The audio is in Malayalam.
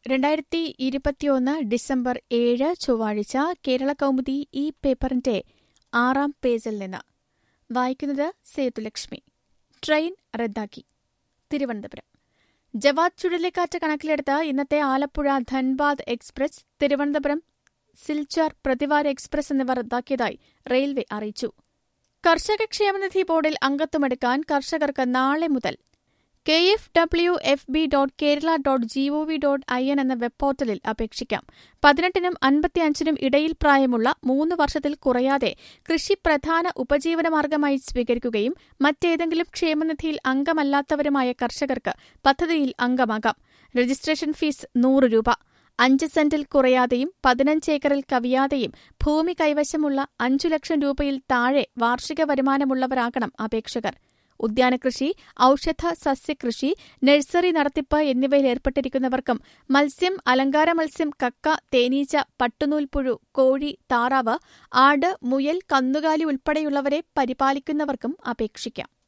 രണ്ടായിരത്തി ഇരുപത്തിയൊന്ന് ഡിസംബർ ഏഴ് ചൊവ്വാഴ്ച കേരള കൗമുദി ഈ പേപ്പറിന്റെ ആറാം പേജിൽ നിന്ന് വായിക്കുന്നത് സേതുലക്ഷ്മി ട്രെയിൻ റദ്ദാക്കി തിരുവനന്തപുരം ജവാദ് ചുഴലിക്കാറ്റ് കണക്കിലെടുത്ത് ഇന്നത്തെ ആലപ്പുഴ ധൻബാദ് എക്സ്പ്രസ് തിരുവനന്തപുരം സിൽച്ചാർ പ്രതിവാര എക്സ്പ്രസ് എന്നിവ റദ്ദാക്കിയതായി റെയിൽവേ അറിയിച്ചു കർഷക ക്ഷേമനിധി ബോർഡിൽ അംഗത്വമെടുക്കാൻ കർഷകർക്ക് നാളെ മുതൽ K F W F B dot Kerala dot G O V dot I web പോർട്ടലിൽ അപേക്ഷിക്കാം പതിനെട്ടിനും അൻപത്തിയഞ്ചിനും ഇടയിൽ പ്രായമുള്ള മൂന്ന് വർഷത്തിൽ കുറയാതെ കൃഷി പ്രധാന ഉപജീവനമാർഗമായി സ്വീകരിക്കുകയും മറ്റേതെങ്കിലും ക്ഷേമനിധിയിൽ അംഗമല്ലാത്തവരുമായ കർഷകർക്ക് പദ്ധതിയിൽ അംഗമാകാം രജിസ്ട്രേഷൻ ഫീസ് നൂറ് രൂപ അഞ്ച് സെന്റിൽ കുറയാതെയും പതിനഞ്ച് ഏക്കറിൽ കവിയാതെയും ഭൂമി കൈവശമുള്ള അഞ്ചു ലക്ഷം രൂപയിൽ താഴെ വാർഷിക വരുമാനമുള്ളവരാകണം അപേക്ഷകർ ഉദ്യാനകൃഷി ഔഷധ സസ്യകൃഷി നഴ്സറി നടത്തിപ്പ് എന്നിവയിൽ ഏർപ്പെട്ടിരിക്കുന്നവർക്കും മത്സ്യം അലങ്കാര മത്സ്യം കക്ക തേനീച്ച പട്ടുനൂൽപ്പുഴു കോഴി താറാവ് ആട് മുയൽ കന്നുകാലി ഉൾപ്പെടെയുള്ളവരെ പരിപാലിക്കുന്നവർക്കും അപേക്ഷിക്കാം